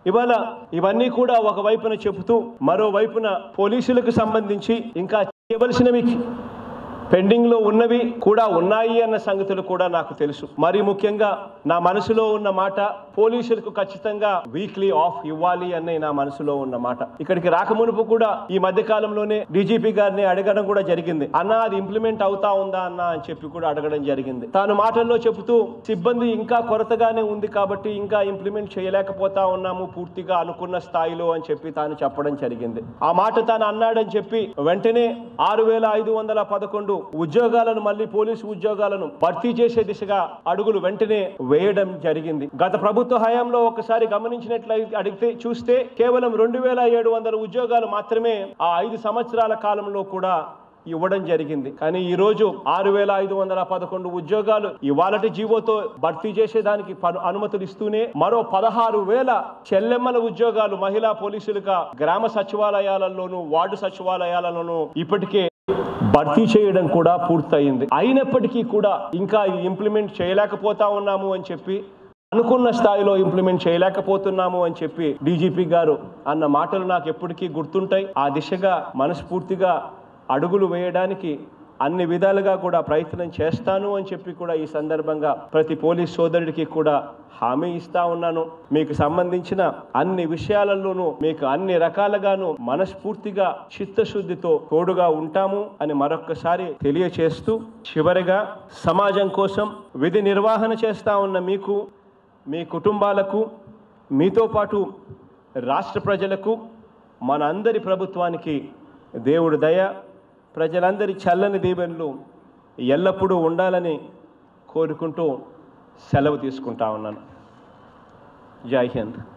ఇవాళ ఇవన్నీ కూడా ఒక వైపున చెబుతూ మరో వైపున పోలీసులకు సంబంధించి ఇంకా చేయవలసినవి పెండింగ్ లో ఉన్నవి కూడా ఉన్నాయి అన్న సంగతులు కూడా నాకు తెలుసు మరి ముఖ్యంగా నా మనసులో ఉన్న మాట పోలీసులకు ఖచ్చితంగా వీక్లీ ఆఫ్ ఇవ్వాలి అనే నా మనసులో ఉన్న మాట ఇక్కడికి రాకమునుపు కూడా ఈ మధ్య కాలంలోనే డీజీపీ గారిని అడగడం కూడా జరిగింది అన్న అది ఇంప్లిమెంట్ అవుతా ఉందా అన్న అని చెప్పి కూడా అడగడం జరిగింది తాను మాటల్లో చెబుతూ సిబ్బంది ఇంకా కొరతగానే ఉంది కాబట్టి ఇంకా ఇంప్లిమెంట్ చేయలేకపోతా ఉన్నాము పూర్తిగా అనుకున్న స్థాయిలో అని చెప్పి తాను చెప్పడం జరిగింది ఆ మాట తాను అన్నాడని చెప్పి వెంటనే ఆరు వేల ఐదు వందల పదకొండు ఉద్యోగాలను మళ్ళీ పోలీసు ఉద్యోగాలను భర్తీ చేసే దిశగా అడుగులు వెంటనే వేయడం జరిగింది గత ప్రభుత్వ హయాంలో ఒకసారి గమనించినట్లయితే అడిగితే చూస్తే కేవలం రెండు వేల ఏడు వందల ఉద్యోగాలు మాత్రమే ఆ ఐదు సంవత్సరాల కాలంలో కూడా ఇవ్వడం జరిగింది కానీ ఈ రోజు ఆరు వేల ఐదు వందల పదకొండు ఉద్యోగాలు ఇవాళటి జీవోతో భర్తీ చేసేదానికి పను- అనుమతులు ఇస్తూనే మరో పదహారు వేల చెల్లెమ్మల ఉద్యోగాలు మహిళా పోలీసులుగా గ్రామ సచివాలయాలలోను వార్డు సచివాలయాలలోనూ ఇప్పటికే భర్తీ చేయడం కూడా పూర్తయింది అయినప్పటికీ కూడా ఇంకా ఇది ఇంప్లిమెంట్ చేయలేకపోతా ఉన్నాము అని చెప్పి అనుకున్న స్థాయిలో ఇంప్లిమెంట్ చేయలేకపోతున్నాము అని చెప్పి డీజీపీ గారు అన్న మాటలు నాకు ఎప్పటికీ గుర్తుంటాయి ఆ దిశగా మనస్ఫూర్తిగా అడుగులు వేయడానికి అన్ని విధాలుగా కూడా ప్రయత్నం చేస్తాను అని చెప్పి కూడా ఈ సందర్భంగా ప్రతి పోలీస్ సోదరుడికి కూడా హామీ ఇస్తా ఉన్నాను మీకు సంబంధించిన అన్ని విషయాలలోనూ మీకు అన్ని రకాలుగాను మనస్ఫూర్తిగా చిత్తశుద్ధితో తోడుగా ఉంటాము అని మరొక్కసారి తెలియచేస్తూ చివరిగా సమాజం కోసం విధి నిర్వహణ చేస్తా ఉన్న మీకు మీ కుటుంబాలకు మీతో పాటు రాష్ట్ర ప్రజలకు మన అందరి ప్రభుత్వానికి దేవుడు దయ ప్రజలందరి చల్లని దీవెనలు ఎల్లప్పుడూ ఉండాలని కోరుకుంటూ సెలవు తీసుకుంటా ఉన్నాను జై హింద్